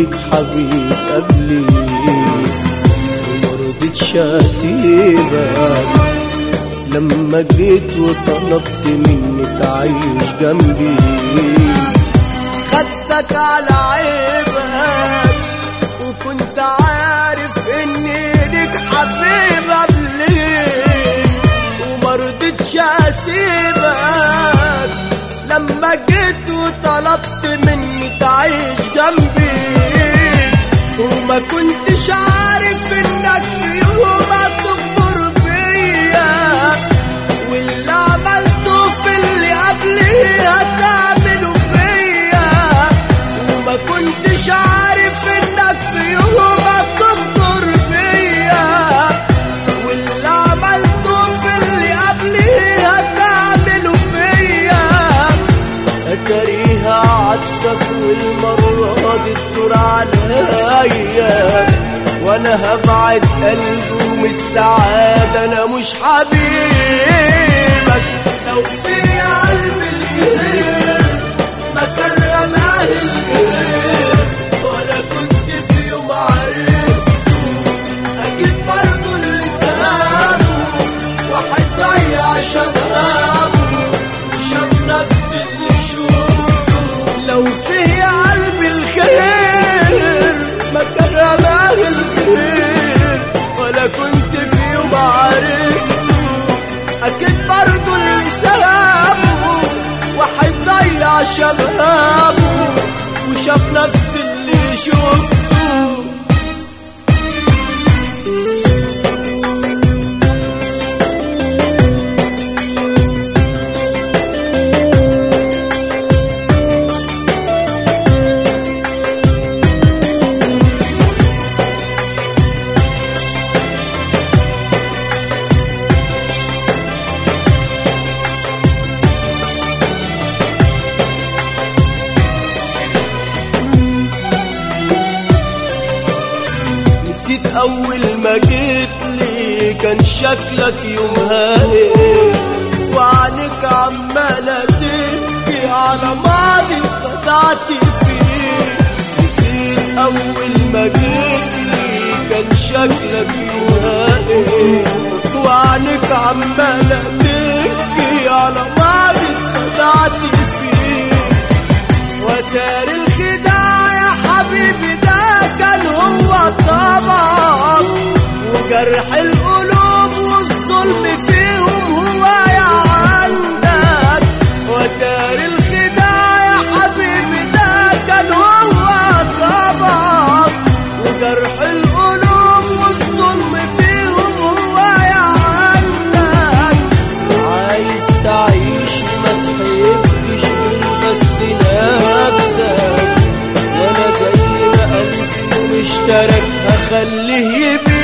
ليك حبيب قبلي ومرضتش اسيبك لما جيت وطلبت منك عايش جنبي خدتك على عيبك وكنت عارف اني ليك حبيب قبلي ومرضتش اسيبك لما جيت وطلبت مني تعيش جنبي وما كنتش عارف انك في يوم هتكبر فيا واللي عملته في اللي قبلي هتعمله فيا وما كنتش عارف انك في يوم هتكبر فيا واللي عملته في اللي قبلي هتعمله فيا أتريها عطفك والمرة دي تدور عليا وانا هبعد قلبي ومن السعادة انا مش حبيبك لو في قلبي الغير ما كان رماه الغير ولا كنت في يوم عرفته اكيد برضه اللي سابه واحد ضيع شبابه وشاف نفس اللي شوفته لو في قلبي الخير ما كان رماه الخير ولا كنت في يوم عرفته اكيد برضه اللي سابه واحد ضيع شبابه وشاف نفس اللي شفته نسيت اول ما جيت لي كان شكلك يومها ايه وعنك عمالة تبكي على ماضي خدعت فيه نسيت اول ما جيت لي كان شكلك يومها ايه وعنك عمالة تبكي على ماضي خدعت فيه وتاري الخداع يا حبيبي ده كان هو طبعك وجرح القلوب والظلم فيهم هو يا عندك وتاري الخداع يا حبيبي ده كان هو طبعك وجرح القلوب والظلم فيهم هو يا عندك عايز تعيش ما تحبش بس نفسك وانا زي ما قلبي مشترك هخليه يبيع